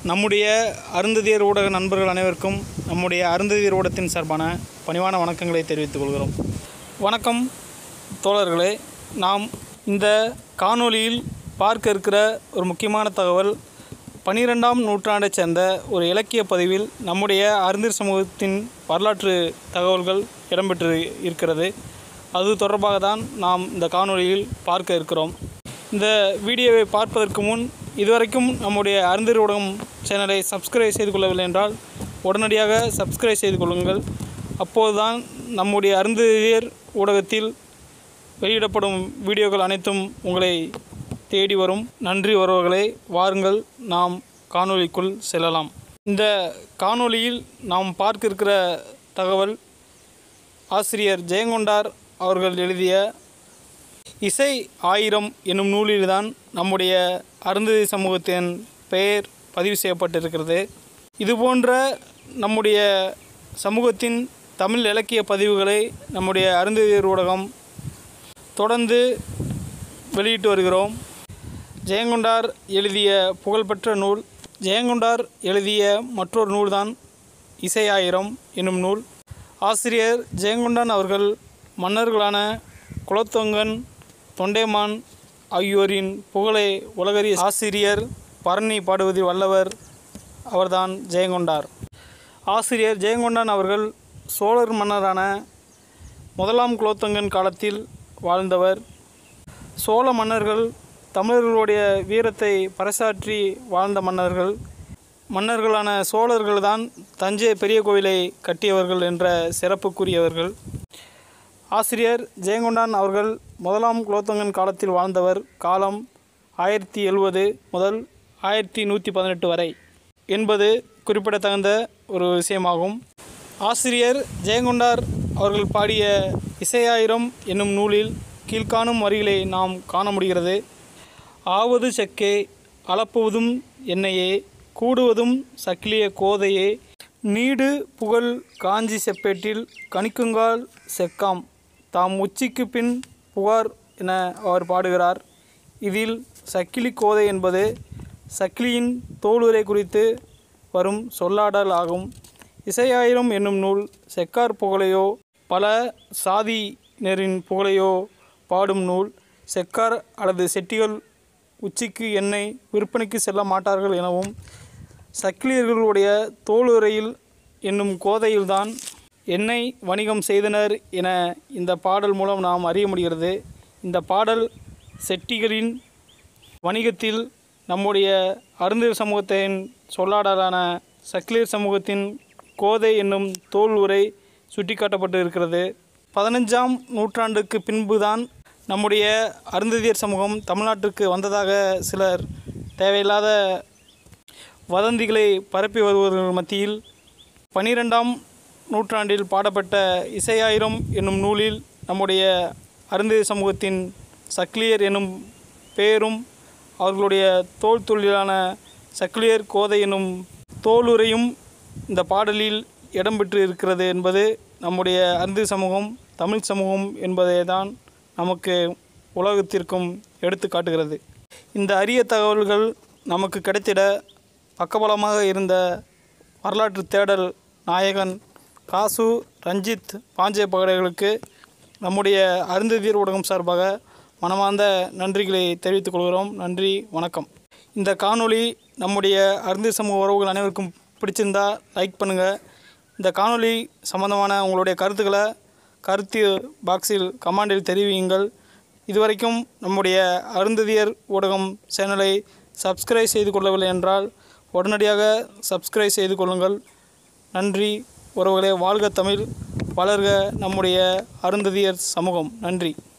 நம்முடைய அருந்ததியர் ஊடக நண்பர்கள் அனைவருக்கும் நம்முடைய அருந்ததியர் ஊடகத்தின் சார்பான பணிவான வணக்கங்களை தெரிவித்துக் கொள்கிறோம் வணக்கம் தோழர்களே நாம் இந்த காணொளியில் பார்க்க இருக்கிற ஒரு முக்கியமான தகவல் பனிரெண்டாம் நூற்றாண்டைச் சேர்ந்த ஒரு இலக்கிய பதிவில் நம்முடைய அருந்தர் சமூகத்தின் வரலாற்று தகவல்கள் இடம்பெற்று இருக்கிறது அது தொடர்பாக தான் நாம் இந்த காணொளியில் பார்க்க இருக்கிறோம் இந்த வீடியோவை பார்ப்பதற்கு முன் இதுவரைக்கும் நம்முடைய அருந்தர் ஊடகம் சேனலை சப்ஸ்கிரைப் செய்து கொள்ளவில்லை என்றால் உடனடியாக சப்ஸ்கிரைப் செய்து கொள்ளுங்கள் அப்போதுதான் நம்முடைய அருந்ததியர் ஊடகத்தில் வெளியிடப்படும் வீடியோக்கள் அனைத்தும் உங்களை தேடி வரும் நன்றி உறவுகளை வாருங்கள் நாம் காணொளிக்குள் செல்லலாம் இந்த காணொளியில் நாம் பார்க்க இருக்கிற தகவல் ஆசிரியர் ஜெயங்கொண்டார் அவர்கள் எழுதிய இசை ஆயிரம் என்னும் நூலில்தான் நம்முடைய அருந்ததி சமூகத்தின் பெயர் பதிவு செய்யப்பட்டிருக்கிறது இதுபோன்ற நம்முடைய சமூகத்தின் தமிழ் இலக்கிய பதிவுகளை நம்முடைய அருந்ததியர் ஊடகம் தொடர்ந்து வெளியிட்டு வருகிறோம் ஜெயங்கொண்டார் எழுதிய புகழ்பெற்ற நூல் ஜெயங்கொண்டார் எழுதிய மற்றொரு நூல்தான் இசை ஆயிரம் என்னும் நூல் ஆசிரியர் ஜெயங்கொண்டான் அவர்கள் மன்னர்களான குலத்தொங்கன் தொண்டைமான் ஆகியோரின் புகழை உலகறிய ஆசிரியர் பரணி பாடுவதில் வல்லவர் அவர்தான் ஜெயங்கொண்டார் ஆசிரியர் ஜெயங்கொண்டான் அவர்கள் சோழர் மன்னரான முதலாம் குலோத்துங்கன் காலத்தில் வாழ்ந்தவர் சோழ மன்னர்கள் தமிழர்களுடைய வீரத்தை பறைசாற்றி வாழ்ந்த மன்னர்கள் மன்னர்களான சோழர்கள்தான் தஞ்சை பெரிய கோவிலை கட்டியவர்கள் என்ற சிறப்புக்குரியவர்கள் ஆசிரியர் ஜெயங்கொண்டான் அவர்கள் முதலாம் குலோத்துங்கன் காலத்தில் வாழ்ந்தவர் காலம் ஆயிரத்தி எழுவது முதல் ஆயிரத்தி நூற்றி பதினெட்டு வரை என்பது குறிப்பிடத்தகுந்த ஒரு விஷயமாகும் ஆசிரியர் ஜெயங்கொண்டார் அவர்கள் பாடிய இசையாயிரம் என்னும் நூலில் கீழ்காணும் வரிகளை நாம் காண முடிகிறது ஆவது செக்கே அளப்புவதும் என்னையே கூடுவதும் சக்கிலிய கோதையே நீடு புகழ் காஞ்சி செப்பேட்டில் கணிக்குங்கால் செக்காம் தாம் உச்சிக்கு பின் புகார் என அவர் பாடுகிறார் இதில் சக்கிலி கோதை என்பது சக்கிலியின் தோளுரை குறித்து வரும் சொல்லாடல் ஆகும் இசையாயிரம் என்னும் நூல் செக்கார் புகழையோ பல சாதியினரின் புகழையோ பாடும் நூல் செக்கார் அல்லது செட்டிகள் உச்சிக்கு எண்ணெய் விற்பனைக்கு செல்ல மாட்டார்கள் எனவும் சக்கிலியர்களுடைய தோளுரையில் என்னும் கோதையில்தான் எண்ணெய் வணிகம் செய்தனர் என இந்த பாடல் மூலம் நாம் அறிய முடிகிறது இந்த பாடல் செட்டிகளின் வணிகத்தில் நம்முடைய அருந்தர் சமூகத்தின் சொல்லாடலான சக்கிலியர் சமூகத்தின் கோதை என்னும் தோல் உரை சுட்டிக்காட்டப்பட்டு இருக்கிறது பதினஞ்சாம் நூற்றாண்டுக்கு பின்புதான் நம்முடைய அருந்ததியர் சமூகம் தமிழ்நாட்டிற்கு வந்ததாக சிலர் தேவையில்லாத வதந்திகளை பரப்பி வருவர்கள் மத்தியில் பனிரெண்டாம் நூற்றாண்டில் பாடப்பட்ட இசையாயிரம் என்னும் நூலில் நம்முடைய அருந்ததி சமூகத்தின் சக்கிலியர் என்னும் பெயரும் அவர்களுடைய தோல் தொழிலான சக்கிலியர் கோதை என்னும் தோலுரையும் இந்த பாடலில் இடம்பெற்று இருக்கிறது என்பது நம்முடைய அருந்ததி சமூகம் தமிழ் சமூகம் என்பதை தான் நமக்கு உலகத்திற்கும் எடுத்து காட்டுகிறது இந்த அரிய தகவல்கள் நமக்கு கிடைத்திட பக்கபலமாக இருந்த வரலாற்று தேடல் நாயகன் காசு ரஞ்சித் பாஞ்சே பகடைகளுக்கு நம்முடைய அருந்ததியர் ஊடகம் சார்பாக மனமார்ந்த நன்றிகளை தெரிவித்துக் கொள்கிறோம் நன்றி வணக்கம் இந்த காணொளி நம்முடைய அருந்தி சமூக உறவுகள் அனைவருக்கும் பிடிச்சிருந்தா லைக் பண்ணுங்கள் இந்த காணொளி சம்பந்தமான உங்களுடைய கருத்துக்களை கருத்து பாக்ஸில் கமாண்டில் தெரிவியுங்கள் இதுவரைக்கும் நம்முடைய அருந்ததியர் ஊடகம் சேனலை சப்ஸ்கிரைப் செய்து கொள்ளவில்லை என்றால் உடனடியாக சப்ஸ்கிரைப் செய்து கொள்ளுங்கள் நன்றி உறவுகளே வாழ்க தமிழ் வளர்க நம்முடைய அருந்ததியர் சமூகம் நன்றி